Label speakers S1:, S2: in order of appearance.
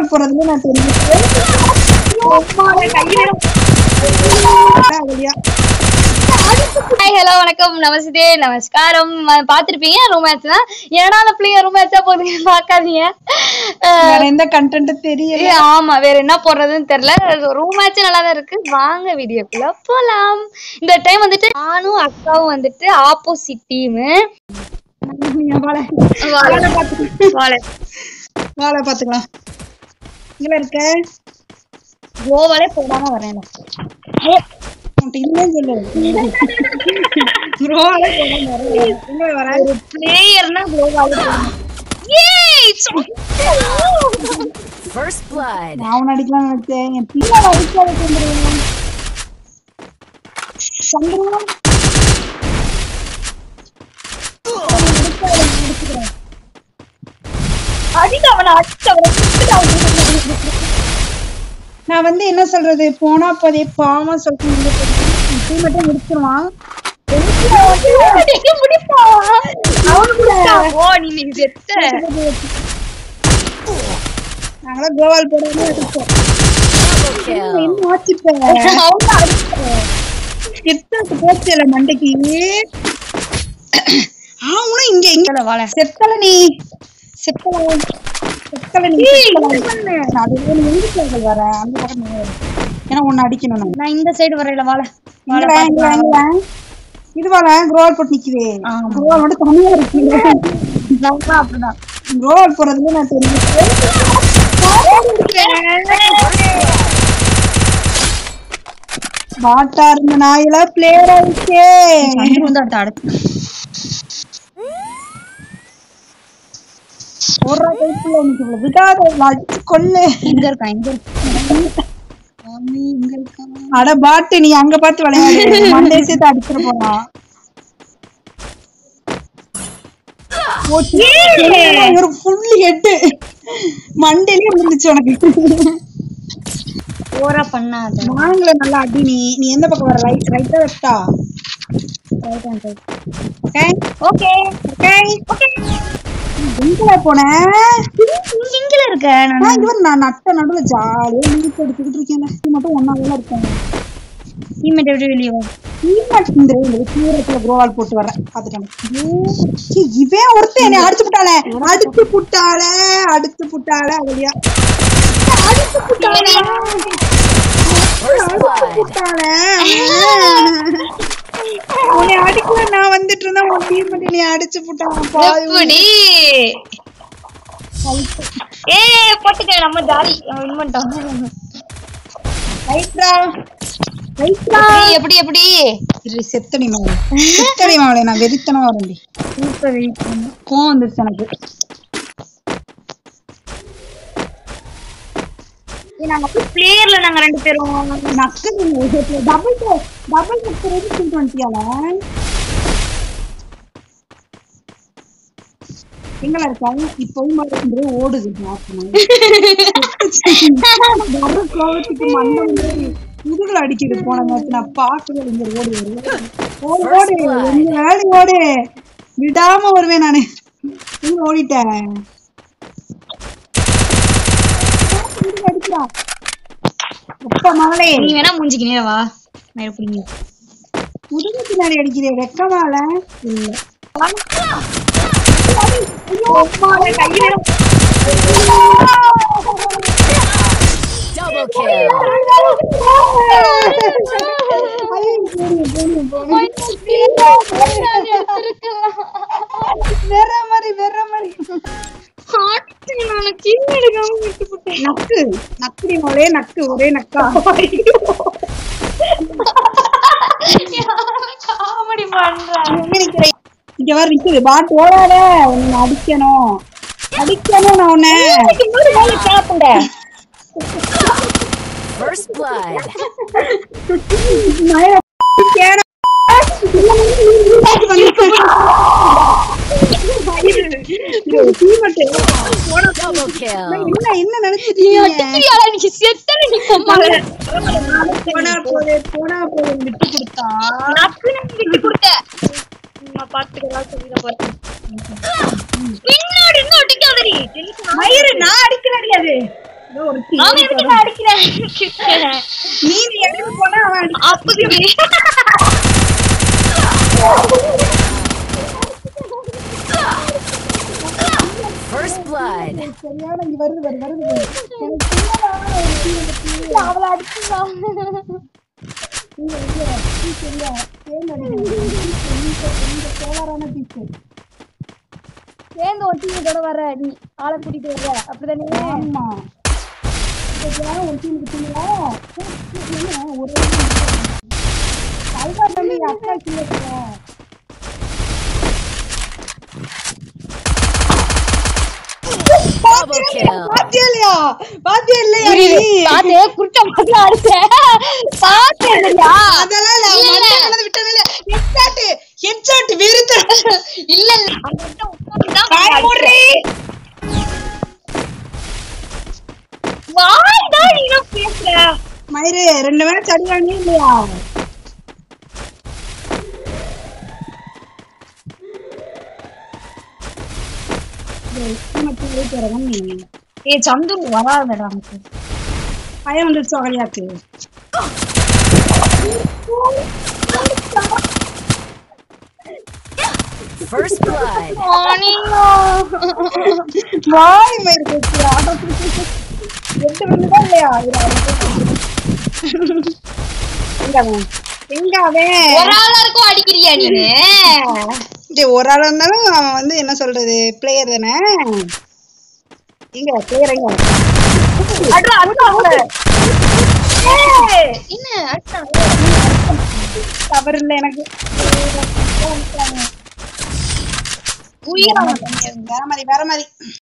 S1: குரோவால் போறதுல நான் தெரிஞ்சுக்கிறேன்
S2: ஹாய் ஹலோ வணக்கம் நமஸ்தே நமஸ்காரம் ம- பார்த்திருப்பீங்க ரூம் மேட்ச் தான் ஏன்னா அந்த பிள்ளைங்க ரூம் மேட்சா போதுங்க பார்க்காதீங்க அஹ்,
S1: வேற எந்த கண்டென்ட் தெரியல
S2: ஏ, ஆமா வேற என்ன போடுறதுன்னு தெரியல ரூம் மேட்ச் நல்லா தான் இருக்கு வாங்க வீடியோக்குள்ள போலாம் இந்த டைம் வந்துட்டு நானும் அக்காவும் வந்துட்டு ஆப்போசிட் டீமு
S1: வாழை வாழை பாத்துக்கலாம் இங்க இருக்க
S2: கோவாலே போடாம வரேன்
S1: உன்கிட்ட இல்லைன்னு சொல்லு குரோவால எங்க வர
S2: ஒரு பிளேயர்னா கோவாலே
S3: First blood.
S1: நான் உன்னை அடிக்கலாம் நினைச்சேன் என் பிள்ளை அடிக்காத சந்திரன் சந்திரன்
S2: அடித்தவன அடித்தவன
S1: நான் வந்து என்ன சொல்றது போனா போதே பாவமா சொல்லிட்டு டீ மட்டும் முடிச்சிருவான் நாங்களாம் கோவால் போடாம இருக்கோம்
S3: Double kill.
S1: என்ன ஆச்சுப்ப கிட்ட போச்சுல மண்டைக்கு ஆவுனா இங்க இங்க
S2: வாழ
S1: செத்தல நீ செத்தல செத்தல நீ செத்தல. நான் அது நீ எங்க சைடுல வர அந்த பக்கம் நீ வர. ஏன்னா உன்னை அடிக்கணும் நான்
S2: நான் இந்த சைடு வரையில வாழ
S1: இங்க வா, இங்க வா, இங்க வா. இது வாழ குரோவால் போட்டு நிக்குது குரோவால் மட்டும் தனியா இருக்கு
S2: அப்படிதான்
S1: குரோவால் போறதுல நான் தெரிஞ்சுக்கிறேன் பாட்டா இருந்த நாயில பிளேயர் ஆயிடுச்சே
S2: வந்து அடுத்த அடுத்து
S1: ஒரு கைக்குள்ள எனக்கு இவ்வளவு விடாத இவ்வளவு அடிச்சு கொல்லு
S2: எங்க இருக்கான் எங்க இருக்கான்
S1: அட பாட்டு நீ அங்க பார்த்து விளையாடு மண்டே சேர்த்து அடிச்சிட போறான் ஒரு ஃபுல் ஹெட் மண்டையிலே விழுந்துச்சு உனக்கு
S2: ஓரா பண்ணாத
S1: நாங்களே நல்லா அடி நீ நீ எந்த பக்கம் வர ரைட் ரைட்டா லெஃப்டா ஓகே
S2: ஓகே
S1: ஓகே ஓகே எங்கல போன
S2: இங்கல இருக்க நான்
S1: நான் இவர் நான் நட்ட நடுவுல ஜாலியா நீட் எடுத்துக்கிட்டு இருக்கேன் நீ மட்டும் ஒன்னாவே இருக்கேன்
S2: டீம்மேட் எப்படி வெளியே வா
S1: டீமேட் இந்த இந்த தூரத்துல குரோவால் போட்டு வரேன் பாத்துட்டேன் ஐயோ, இவன் ஒருத்தன் என்னை அடிச்சு புட்டாளே அடிச்சு புட்டாளே அடிச்சு புட்டாளே வழியா அடிச்சு புட்டாளே
S3: First blood.
S1: புட்டாளே உன்னை அடிக்கல நான் வந்துட்டு இருந்தா உன் டீமேட் நீ அடிச்சு புட்டான் பாவி
S2: எப்படி ஏய் போட்டுக்க நம்ம ஜாலி வின் பண்ணிட்டோம்
S1: ரைட்ரா ரைட்ரா
S2: எப்படி, எப்படி எப்படி
S1: இரு செத்தடி மாவளே செத்தடி மாவளே நான் வெறித்தனமா வரண்டி
S2: சூப்பர் வெயிட் பண்ணு
S1: கோவம் வந்துருச்சு எனக்கு
S2: ஏய், நாங்க பிளேயர்ல நாங்க ரெண்டு பேரும்
S1: நக்கு டபுள் டபுள் நக்கு ரெடி பண்ணிட்டு வந்துட்டியால எங்கள இருக்காங்க இப்பவும் மருந்து ஓடுது நாக்கு வர கோவத்துக்கு மண்டம் மாதிரி முதுகுல அடிக்குது போன நேரத்து நான் பார்க்கவே இங்க ஓடி வருவேன் ஓடு ஓடு எங்க வேலை ஓடு விடாம வருவேன் நானு எங்க ஓடிட்டேன் முதுகுல அடிக்கிறா எப்ப மகளே
S2: நீ வேணா மூஞ்சிக்கு நேரா வா நான் எப்படி
S1: முதுகு பின்னாடி அடிக்கிறேன் வெக்கமால இல்ல
S3: Double kill.
S1: வேற மாதிரி வேற மாதிரி நக்கு நக்குடி மோளே நக்கு ஒரே நக்கா
S2: காமெடி பண்றான்
S1: இங்க நிக்கிறேன். இங்க வர நிக்குது பாட்டு ஓடாத உன்னை அடிக்கணும் அடிக்கணும் நான் உன்னை
S3: First blood.
S1: மழை கேன- ஐயோ, தீமட்டு.
S3: Double kill.
S1: என்ன என்ன நினைச்சிட்டீங்க
S2: நீ செத்தல நீ பொம்மால
S1: போனா போதே போனா போதே விட்டு கொடுத்தா
S2: நக்குன்னு விட்டு கொடுத்த நான் பாத்துக்கலாம் சொல்லிட போறேன் பின்னாடி இன்னும் அடிக்காதடி
S1: மயிறு நான் அடிக்கல அடியாது ஏதோ ஒரு தீ.
S2: அவன் எதுக்கு நான் அடிக்கிறேன்
S1: நீ எடுத்து போனா அவன் அடி-
S2: அப்படி
S3: First blood.
S1: சரியான இங்க வருது வருது வருது வருது. எனக்கு சின்னதான ஒரு தீ வந்துச்சு.
S2: அவளை அடிச்சுதான்
S1: இங்க, இங்க, தீ சரியா? தேன் அடிக்கணும். இந்த இந்த கோளாறான தீக்கு.
S2: சேர்ந்து ஒரு டீம் கூட வர நீ ஆளை கூட்டிட்டு வர அப்படிதானே
S1: ஆமா இப்ப யாரும் ஒரு டீமுக்கு தீங்களா? என்ன ஒரே அல்வா தம்பி அக்கா கீழே இருக்கா?
S3: Double kill.
S1: பாத்தியா இல்லையா? பாத்தியா இல்லையா நீ?
S2: பாத்து குருட்ட மாதிரி அடிச்சேன் பாத்து இல்லையா
S1: அதெல்லாம் இல்ல, அவன்
S2: இல்ல.
S1: மண்டை மேல விட்டானே இல்ல. headshot, headshot, வெறுத்து.
S2: இல்ல இல்ல அவன்கிட்ட உட்கார்ந்துதான்
S1: வாய் மூடுறி.
S2: வாய் தான் நீ தான் பேசுற
S1: மயிரு ரெண்டு மேட்ச் அடிவானே இல்லையா
S2: ஏ சந்துரு வராதடா எனக்கு
S1: பயம் வந்துருச்சு அகலியாக்கு
S3: First blood.
S1: வாய் மயிறு போச்சு ஆட்டோ எட்டு விழுந்தா இல்லையா இரு, அவன் எங்க அவன்? எங்க அவன்
S2: ஒரு ஆளா இருக்கும் அடிக்கிறியா நீங்க
S1: டேய், ஒரு ஆளா இருந்தாலும் அவன் வந்து என்ன சொல்றது பிளேயர் தானே எங்க பிளேயர் எங்க
S2: அட்ரா அட்ரா அவள என்ன அட்ரா
S1: தவறு இல்லை எனக்கு
S2: உயிரா
S1: வேற மாதிரி வேற மாதிரி